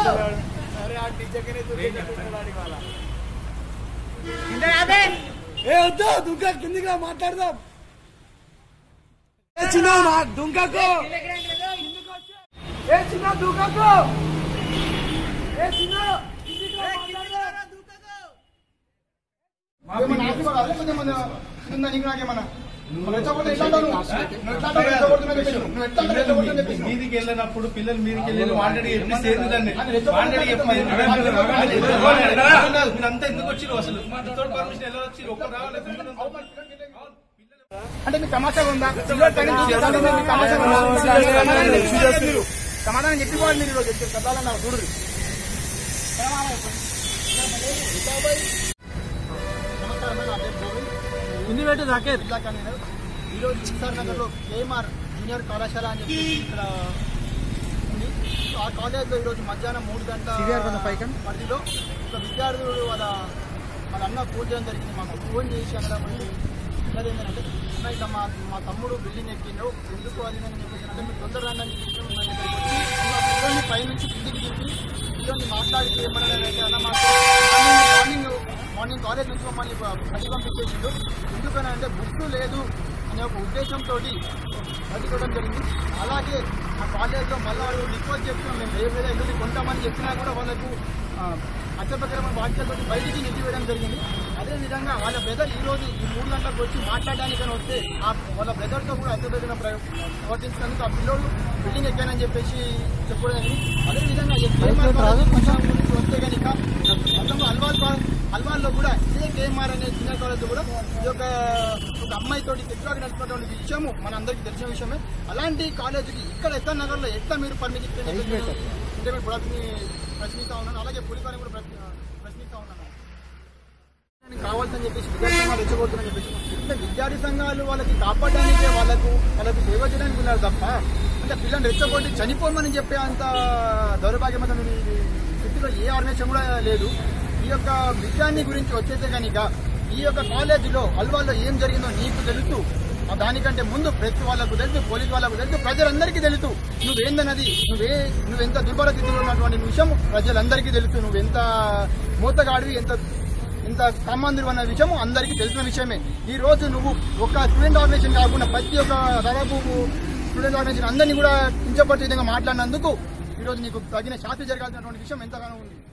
ఏ వద్దు దుంక కిందికి రా మాట్లాడదాం ఏ చిన్న మా దుంకకు ఏ చిన్న దుంకకు ఏ చిన్న కిందికి రా మాట్లాడదాం. ఏమన్నా ఆశీర్వాదం అదే కొంచెం మన ఉందా నీకు నాకేమన్నా? నువ్వు రెచ్చగొడితే ఎట్లా అంటావు నువ్వు? నువ్వు ఎట్లా అంటావు రెచ్చగొడుతున్నా చెప్పేసి నువ్వు? నువ్వు ఎట్లా అంటావు రెచ్చగొడుతున్నా చెప్పేసి నువ్వు? మీదికి వెళ్ళినప్పుడు పిల్లలు మీదికి వెళ్ళి వాంటెడ్ చెప్పి సేరుదండి అది రెచ్చగొడుతున్నా వాంటెడ్ చెప్పి చెప్పేసి మీరంతా ఎందుకు వచ్చిరు అసలు మీతో పర్మిషన్ ఎలా వచ్చి ఒక్క రావాలి అంటే మీకు తమాషా ఉందా పిల్లలు ట్రైనింగ్ తీసుకుంటారు, మీకు తమాషా ఉందా? సమాధానం చెప్పి మీరు. సమాధానం చెప్పిపోవాలి మీరు ఈరోజు చెప్తే చదవాలన్నా చూడు నమస్కారం నా పేరు గోవింద్ హిందీ పెట్టు జాకేర్ జిల్లా కన్వీనర్ ఈరోజు ఎస్ఆర్ నగర్లో కేఎంఆర్ జూనియర్ కళాశాల అని చెప్పి ఇక్కడ ఉంది సో ఆ కాలేజ్లో ఈరోజు మధ్యాహ్నం మూడు గంటల పరిధిలో ఒక విద్యార్థులు వాళ్ళ వాళ్ళ అన్న ఫోన్ చేయడం జరిగింది మాకు ఫోన్ చేసి అనడం ఉన్నది ఏంటంటే అన్న ఇట్లా మా మా తమ్ముడు బిల్డింగ్ ఎక్కిండు ఎందుకు అది అని చెప్పేసి అంటే మీరు తొందర రండి అని చెప్పి మన దగ్గరికి వచ్చి అన్న పిల్లల్ని పైనుంచి కిందికి దింపి పిల్లల్ని మాట్లాడితే ఏమన్నాడంటే అన్న మాకు మార్నింగ్ మార్నింగ్ కాలేజ్ నుంచి మమ్మల్ని బయట పంపించేసిండు ఎందుకని అంటే బుక్ లేదు అనే ఒక ఉద్దేశంతో బయటకు ఇవ్వడం జరిగింది అలాగే ఆ కాలేజ్లో మళ్ళీ వాళ్ళు రిక్వెస్ట్ చేస్తున్నాం మేము రేపు లేదా ఎల్లుండి కొంటామని చెప్పినా కూడా వాళ్ళకు అత్యపకరమైన వాక్యాలతో బయటికి నెట్టివేయడం జరిగింది అదేవిధంగా వాళ్ళ బ్రదర్ ఈ రోజు ఈ మూడు గంటలకు వచ్చి మాట్లాడడానికని వస్తే ఆ వాళ్ళ బ్రదర్తో కూడా అత్యపకరమైన ప్రవర్తించినందుకు ఆ పిల్లోడు బిల్డింగ్ ఎక్కానని చెప్పేసి చెప్పడం జరిగింది అదేవిధంగా ఈ కేఎంఆర్ కాలేజ్ కొంచెం గురించి వస్తే కనుక గతంలో అల్వాల్ కా- అల్వాల్లో కూడా ఇదే కేఎంఆర్ అనే జూనియర్ కాలేజ్ కూడా ఈ యొక్క ఒక అమ్మాయితోటి సెక్యులర్ నడుపుతున్నటువంటి విషయము మన అందరికీ తెలిసిన విషయమే అలాంటి కాలేజీకి ఇక్కడ ఎక్కడ నగర్లో ఎట్లా మీరు పర్మిట్ ఇంటర్మీడియట్ ప్రశ్ని ప్రశ్నిస్తా ఉన్నాను అలాగే పులిపాని కూడా ప్రశ్ని- ప్రశ్నిస్తా ఉన్నాను దానికి కావాల్సని చెప్పేసి విద్యార్థి సంఘాలు రెచ్చగొడుతుందని చెప్పేసి అంటే విద్యార్థి సంఘాలు వాళ్ళకి కాపాడడానికే వాళ్ళకు వాళ్ళకు సేవ చేయడానికి ఉన్నారు తప్ప అంటే పిల్లల్ని రెచ్చగొట్టి చనిపోమని చెప్పే అంత దౌర్భాగ్యమైన స్థితిలో ఏ ఆర్గనైజేషన్ కూడా లేదు ఈ యొక్క విషయాన్ని గురించి వచ్చేస్తే కనుక ఈ యొక్క కాలేజీలో అల్వాల్లో ఏం జరిగిందో నీకు తెలుసు ఆ దానికంటే ముందు ప్రెస్ వాళ్ళకు తెలుసు పోలీస్ వాళ్ళకు తెలుసు ప్రజలందరికీ తెలుసు నువ్వేందన్నది నువ్వే నువ్వెంత దుర్భర స్థితిలో ఉన్నటువంటి విషయం ప్రజలందరికీ తెలుసు నువ్వెంత మూతగాడివి ఎంత ఇంత సామాన్యులు అన్న విషయం అందరికీ తెలిసిన విషయమే ఈ రోజు నువ్వు ఒక స్టూడెంట్ ఆర్గనైజేషన్ కాకుండా ప్రతి ఒక్క దాదాపు స్టూడెంట్ ఆర్గనైజేషన్ అందరినీ కూడా కించపరిచే విధంగా మాట్లాడినందుకు ఈ రోజు నీకు తగిన శాస్తి జరగాల్సినటువంటి విషయం ఎంతగానో ఉంది